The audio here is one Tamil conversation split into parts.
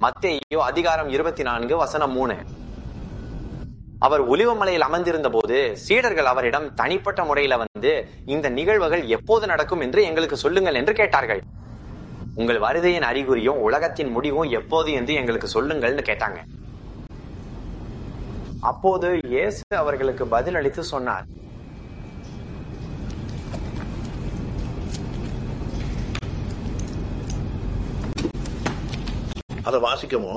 மத்தேயோ அதிகாரம் இருபத்தி நான்கு வசனம் மூணு அவர் ஒலிவமலையில் அமர்ந்திருந்த போது சீடர்கள் அவரிடம் தனிப்பட்ட முறையில வந்து இந்த நிகழ்வுகள் எப்போது நடக்கும் என்று எங்களுக்கு சொல்லுங்கள் என்று கேட்டார்கள் உங்கள் வருகையின் அறிகுறியும் உலகத்தின் முடிவும் எப்போது என்று எங்களுக்கு சொல்லுங்கள்னு கேட்டாங்க அப்போது இயேசு அவர்களுக்கு பதில் அளித்து சொன்னார் அதை வாசிக்கமோ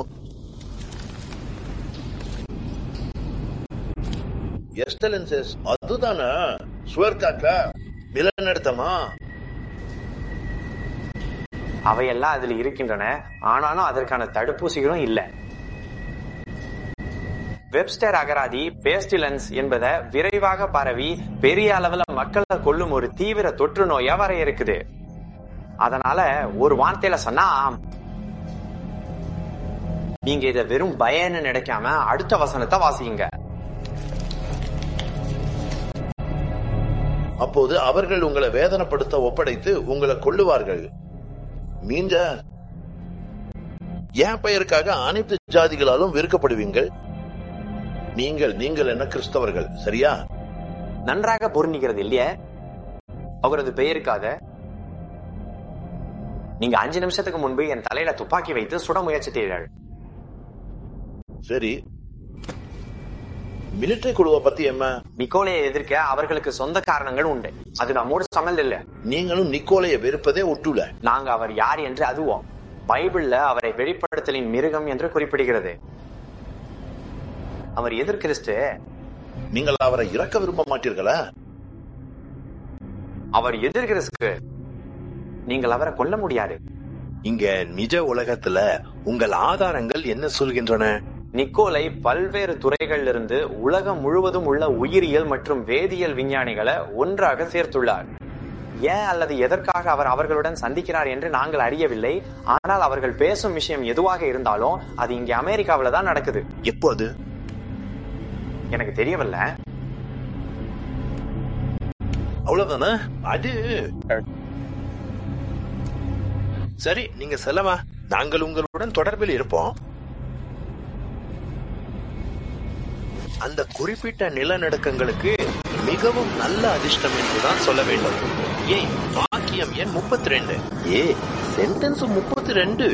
எஸ்டலன்சஸ் அதுதானா சுவர்காக்கா நிலநடுத்தமா அவையெல்லாம் அதில் இருக்கின்றன ஆனாலும் அதற்கான தடுப்பூசிகளும் இல்ல வெப்ஸ்டர் அகராதி பேஸ்டிலன்ஸ் என்பதை விரைவாக பரவி பெரிய அளவுல மக்களை கொல்லும் ஒரு தீவிர தொற்று நோயா வர இருக்குது அதனால ஒரு வார்த்தையில சொன்னா ஆம். நீங்க இத வெறும் பயன்னு நினைக்காம அடுத்த வசனத்தை வாசிங்க அப்போது அவர்கள் உங்களை வேதனைப்படுத்த ஒப்படைத்து உங்களை கொல்லுவார்கள் மீஞ்ச என் பெயருக்காக அனைத்து ஜாதிகளாலும் வெறுக்கப்படுவீங்கள் நீங்கள் நீங்கள் என்ன கிறிஸ்தவர்கள் சரியா நன்றாக பொருந்திக்கிறது இல்லையே அவரது பெயருக்காக நீங்க அஞ்சு நிமிஷத்துக்கு முன்பு என் தலையில துப்பாக்கி வைத்து சுட முயற்சித்தீர்கள் சரி மிலிட்டரி குழுவை பத்தி என்ன நிக்கோலையை எதிர்க்க அவர்களுக்கு சொந்த காரணங்கள் உண்டு அது நம்மோடு சம்மந்தம் இல்ல நீங்களும் நிக்கோலைய வெறுப்பதே ஒட்டுல நாங்க அவர் யார் என்று அதுவோம் பைபிள்ல அவரை வெளிப்படுத்தலின் மிருகம் என்று குறிப்பிடுகிறது அவர் எதிர் கிறிஸ்து நீங்கள் அவரை இறக்க விரும்ப மாட்டீர்களா அவர் எதிர் கிறிஸ்து நீங்கள் அவரை கொல்ல முடியாது இங்க நிஜ உலகத்துல உங்கள் ஆதாரங்கள் என்ன சொல்கின்றன நிக்கோலை பல்வேறு துறைகளில் இருந்து உலகம் முழுவதும் உள்ள உயிரியல் மற்றும் வேதியியல் விஞ்ஞானிகளை ஒன்றாக சேர்த்துள்ளார் ஏன் அல்லது எதற்காக அவர் அவர்களுடன் சந்திக்கிறார் என்று நாங்கள் அறியவில்லை ஆனால் அவர்கள் பேசும் விஷயம் எதுவாக இருந்தாலும் அது இங்கே அமெரிக்காவில தான் நடக்குது எப்போது எனக்கு தெரியவில்லை அவ்வளவுதானே அது சரி நீங்க செல்லவா நாங்கள் உங்களுடன் தொடர்பில் இருப்போம் அந்த குறிப்பிட்ட நிலநடுக்கங்களுக்கு மிகவும் நல்ல அதிர்ஷ்டம் என்றுதான் சொல்ல வேண்டும் ஏய் வாக்கியம் எண் முப்பத்தி ரெண்டு ஏ சென்டென்ஸ் முப்பத்தி ரெண்டு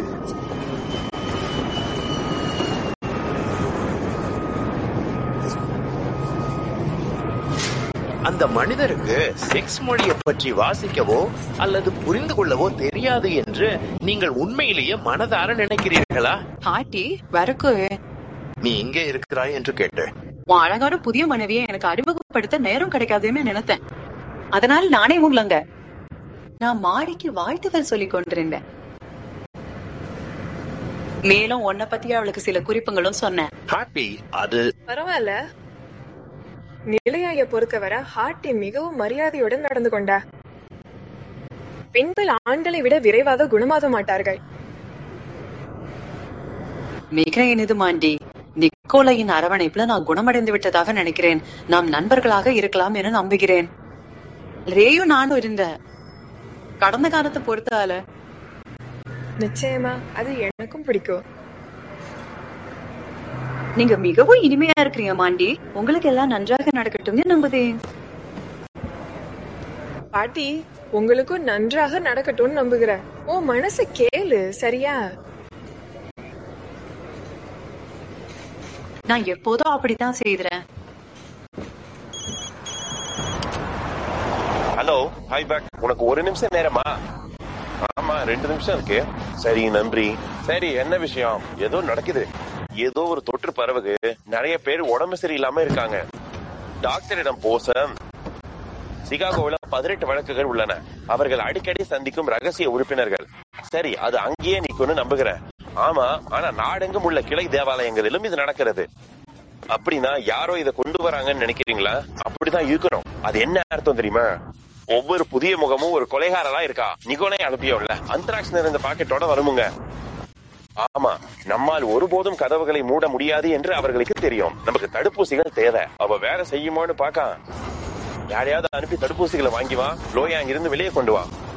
அந்த மனிதருக்கு செக்ஸ் மொழியை பற்றி வாசிக்கவோ அல்லது புரிந்து கொள்ளவோ தெரியாது என்று நீங்கள் உண்மையிலேயே மனதார நினைக்கிறீர்களா பாட்டி வரக்கு நீ இங்கே இருக்கிறாய் என்று கேட்டேன் உன் அழகான புதிய மனைவியை எனக்கு அறிமுகப்படுத்த நேரம் கிடைக்காதுன்னு நினைத்தேன் அதனால நானே உங்களங்க நான் மாடிக்கு வாழ்த்துகள் சொல்லிக் கொண்டிருந்தேன் மேலும் உன்னை பத்தி அவளுக்கு சில குறிப்புகளும் சொன்னேன் ஹாப்பி அது பரவாயில்ல நிலையாய பொறுத்தவரை ஹார்ட்டி மிகவும் மரியாதையுடன் நடந்து கொண்டா பெண்கள் ஆண்களை விட விரைவாக குணமாக மாட்டார்கள் மிக இனிது மாண்டி நிக்கோலையின் அரவணைப்புல நான் குணமடைந்து விட்டதாக நினைக்கிறேன் நாம் நண்பர்களாக இருக்கலாம் என நம்புகிறேன் ரேயும் நானும் இருந்த கடந்த காலத்தை பொறுத்தால நிச்சயமா அது எனக்கும் பிடிக்கும் நீங்க மிகவும் இனிமையா இருக்கிறீங்க மாண்டி உங்களுக்கு எல்லாம் நன்றாக நடக்கட்டும்னு நம்புதேன் பாட்டி உங்களுக்கும் நன்றாக நடக்கட்டும்னு நம்புகிறேன் உன் மனசை கேளு சரியா நான் எப்போதும் அப்படித்தான் செய்கிறேன் ஹலோ ஹாய் பேக் உனக்கு ஒரு நிமிஷம் நேரமா ஆமா ரெண்டு நிமிஷம் இருக்கு சரி நன்றி சரி என்ன விஷயம் ஏதோ நடக்குது ஏதோ ஒரு தொற்று பரவுது நிறைய பேர் உடம்பு சரியில்லாம இருக்காங்க டாக்டரிடம் போச சிகாகோவில் பதினெட்டு வழக்குகள் உள்ளன அவர்கள் அடிக்கடி சந்திக்கும் ரகசிய உறுப்பினர்கள் சரி அது அங்கேயே நிக்கும்னு நம்புகிறேன் ஆமா ஆனா நாடெங்கும் உள்ள கிளை தேவாலயங்களிலும் இது நடக்கிறது அப்படின்னா யாரோ இதை கொண்டு வராங்கன்னு நினைக்கிறீங்களா அப்படிதான் இருக்கணும் அது என்ன அர்த்தம் தெரியுமா ஒவ்வொரு புதிய முகமும் ஒரு கொலைகாரலா இருக்கா நிகோனே அனுப்பியோம்ல அந்தராக்ஸ் நிறைந்த பாக்கெட்டோட வருமுங்க ஆமா நம்மால் ஒருபோதும் கதவுகளை மூட முடியாது என்று அவர்களுக்கு தெரியும் நமக்கு தடுப்பூசிகள் தேவை அவ வேலை செய்யுமோன்னு பாக்கா யாரையாவது அனுப்பி தடுப்பூசிகளை வாங்கி வா லோயா அங்கிருந்து வெளியே கொண்டு வா